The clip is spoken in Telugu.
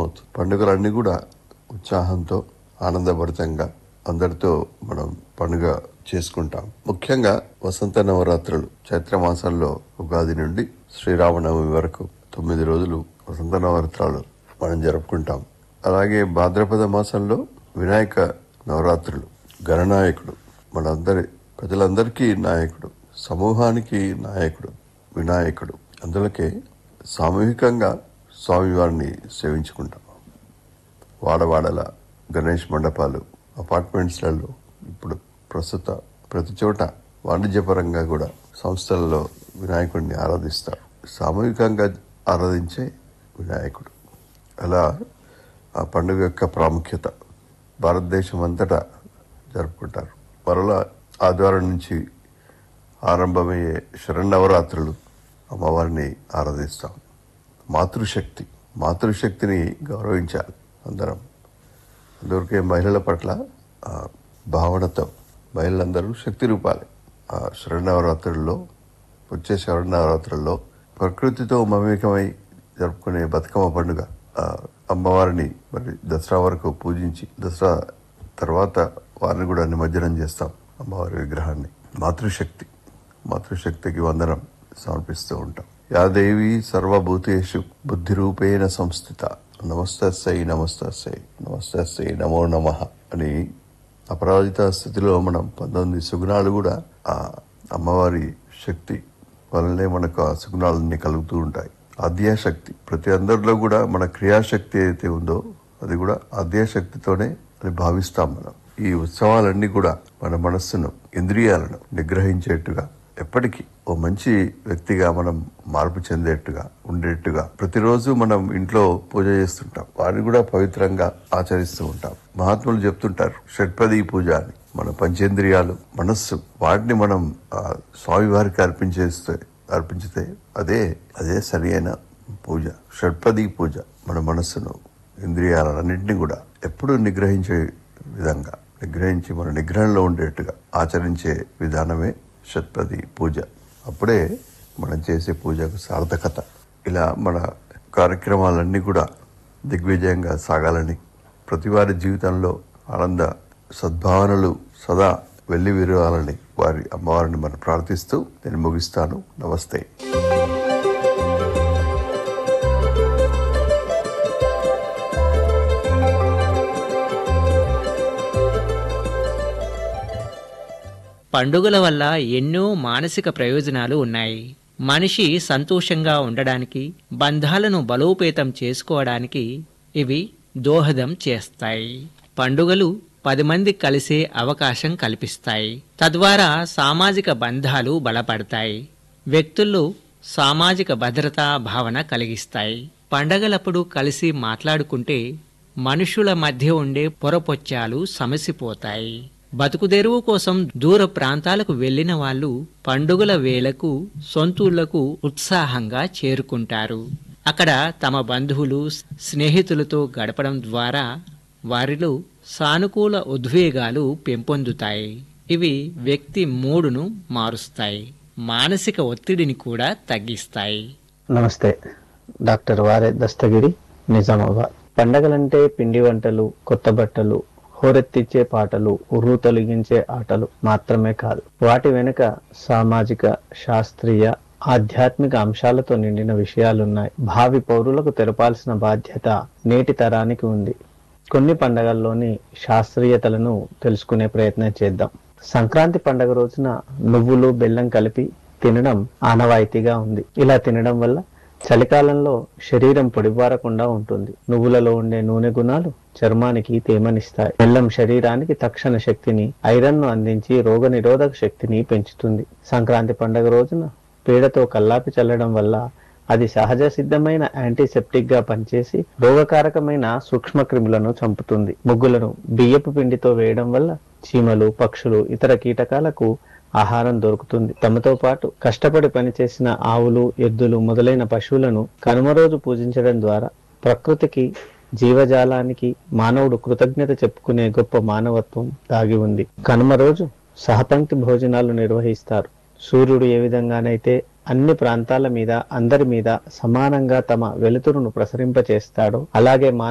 ప్రారంభమవుతుంది పండుగలన్నీ కూడా ఉత్సాహంతో ఆనందభరితంగా అందరితో మనం పండుగ చేసుకుంటాం ముఖ్యంగా వసంత నవరాత్రులు చైత్ర మాసంలో ఉగాది నుండి శ్రీరామనవమి వరకు తొమ్మిది రోజులు వసంత నవరాత్రాలు మనం జరుపుకుంటాం అలాగే భాద్రపద మాసంలో వినాయక నవరాత్రులు గణనాయకుడు మనందరి ప్రజలందరికీ నాయకుడు సమూహానికి నాయకుడు వినాయకుడు అందులోకే సామూహికంగా స్వామివారిని సేవించుకుంటాం వాడవాడల గణేష్ మండపాలు అపార్ట్మెంట్స్లలో ఇప్పుడు ప్రస్తుత ప్రతి చోట వాణిజ్యపరంగా కూడా సంస్థలలో వినాయకుడిని ఆరాధిస్తారు సామూహికంగా ఆరాధించే వినాయకుడు అలా ఆ పండుగ యొక్క ప్రాముఖ్యత భారతదేశం అంతటా జరుపుకుంటారు మరలా ఆదివారం నుంచి ఆరంభమయ్యే శరణవరాత్రులు అమ్మవారిని ఆరాధిస్తాం మాతృశక్తి మాతృశక్తిని గౌరవించాలి అందరం అందువరకే మహిళల పట్ల ఆ, భావనతో మహిళలందరూ శక్తి రూపాలి ఆ శరణవరాత్రుల్లో వచ్చే శరణవరాత్రుల్లో ప్రకృతితో మమేకమై జరుపుకునే బతుకమ్మ పండుగ ఆ, అమ్మవారిని మరి దసరా వరకు పూజించి దసరా తర్వాత వారిని కూడా నిమజ్జనం చేస్తాం అమ్మవారి విగ్రహాన్ని మాతృశక్తి మాతృశక్తికి వందనం సమర్పిస్తూ ఉంటాం యాదేవి సర్వభూతేషు బుద్ధి రూపేణ సంస్థిత నమస్తస్సై నమస్తస్సై నమస్తస్సై నమో నమ అని అపరాజిత స్థితిలో మనం పంతొమ్మిది సుగుణాలు కూడా ఆ అమ్మవారి శక్తి వల్లనే మనకు ఆ సుగుణాలన్నీ కలుగుతూ ఉంటాయి అధ్యాశక్తి ప్రతి అందరిలో కూడా మన క్రియాశక్తి ఏదైతే ఉందో అది కూడా అధ్యాశక్తితోనే అని భావిస్తాం మనం ఈ ఉత్సవాలన్నీ కూడా మన మనస్సును ఇంద్రియాలను నిగ్రహించేట్టుగా ఎప్పటికీ ఓ మంచి వ్యక్తిగా మనం మార్పు చెందేట్టుగా ఉండేట్టుగా ప్రతిరోజు మనం ఇంట్లో పూజ చేస్తుంటాం వారిని కూడా పవిత్రంగా ఆచరిస్తూ ఉంటాం మహాత్ములు చెప్తుంటారు షట్పది పూజ అని మన పంచేంద్రియాలు మనస్సు వాటిని మనం ఆ, స్వామివారికి అర్పించేస్తే అర్పించితే అదే అదే సరి అయిన పూజ షట్పది పూజ మన మనస్సును ఇంద్రియాలన్నింటినీ కూడా ఎప్పుడూ నిగ్రహించే విధంగా నిగ్రహించి మన నిగ్రహంలో ఉండేట్టుగా ఆచరించే విధానమే షట్పది పూజ అప్పుడే మనం చేసే పూజకు సార్థకత ఇలా మన కార్యక్రమాలన్నీ కూడా దిగ్విజయంగా సాగాలని ప్రతి వారి జీవితంలో ఆనంద సద్భావనలు సదా వెళ్ళి విరవాలని వారి అమ్మవారిని మనం ప్రార్థిస్తూ నేను ముగిస్తాను నమస్తే పండుగల వల్ల ఎన్నో మానసిక ప్రయోజనాలు ఉన్నాయి మనిషి సంతోషంగా ఉండడానికి బంధాలను బలోపేతం చేసుకోవడానికి ఇవి దోహదం చేస్తాయి పండుగలు పది మంది కలిసే అవకాశం కల్పిస్తాయి తద్వారా సామాజిక బంధాలు బలపడతాయి వ్యక్తుల్లో సామాజిక భద్రతా భావన కలిగిస్తాయి పండగలప్పుడు కలిసి మాట్లాడుకుంటే మనుషుల మధ్య ఉండే పొరపొచ్చాలు సమసిపోతాయి బతుకుదెరువు కోసం దూర ప్రాంతాలకు వెళ్లిన వాళ్ళు పండుగల వేళకు సొంతూళ్లకు ఉత్సాహంగా చేరుకుంటారు అక్కడ తమ బంధువులు స్నేహితులతో గడపడం ద్వారా వారిలో సానుకూల ఉద్వేగాలు పెంపొందుతాయి ఇవి వ్యక్తి మూడును మారుస్తాయి మానసిక ఒత్తిడిని కూడా తగ్గిస్తాయి నమస్తే డాక్టర్ వారే దస్తగిరి నిజామాబాద్ పండగలంటే పిండి వంటలు కొత్త బట్టలు హోరెత్తిచ్చే పాటలు ఉర్రు తొలగించే ఆటలు మాత్రమే కాదు వాటి వెనుక సామాజిక శాస్త్రీయ ఆధ్యాత్మిక అంశాలతో నిండిన విషయాలున్నాయి భావి పౌరులకు తెలపాల్సిన బాధ్యత నేటి తరానికి ఉంది కొన్ని పండగల్లోని శాస్త్రీయతలను తెలుసుకునే ప్రయత్నం చేద్దాం సంక్రాంతి పండగ రోజున నువ్వులు బెల్లం కలిపి తినడం ఆనవాయితీగా ఉంది ఇలా తినడం వల్ల చలికాలంలో శరీరం పొడిబారకుండా ఉంటుంది నువ్వులలో ఉండే నూనె గుణాలు చర్మానికి తేమనిస్తాయి బెల్లం శరీరానికి తక్షణ శక్తిని ఐరన్ ను అందించి రోగ నిరోధక శక్తిని పెంచుతుంది సంక్రాంతి పండగ రోజున పీడతో కల్లాపి చల్లడం వల్ల అది సహజ సిద్ధమైన యాంటీసెప్టిక్ గా పనిచేసి రోగకారకమైన సూక్ష్మ క్రిములను చంపుతుంది ముగ్గులను బియ్యపు పిండితో వేయడం వల్ల చీమలు పక్షులు ఇతర కీటకాలకు ఆహారం దొరుకుతుంది తమతో పాటు కష్టపడి పనిచేసిన ఆవులు ఎద్దులు మొదలైన పశువులను కనుమ రోజు పూజించడం ద్వారా ప్రకృతికి జీవజాలానికి మానవుడు కృతజ్ఞత చెప్పుకునే గొప్ప మానవత్వం దాగి ఉంది కనుమ రోజు సహపంక్తి భోజనాలు నిర్వహిస్తారు సూర్యుడు ఏ విధంగానైతే అన్ని ప్రాంతాల మీద అందరి మీద సమానంగా తమ వెలుతురును ప్రసరింపచేస్తాడో అలాగే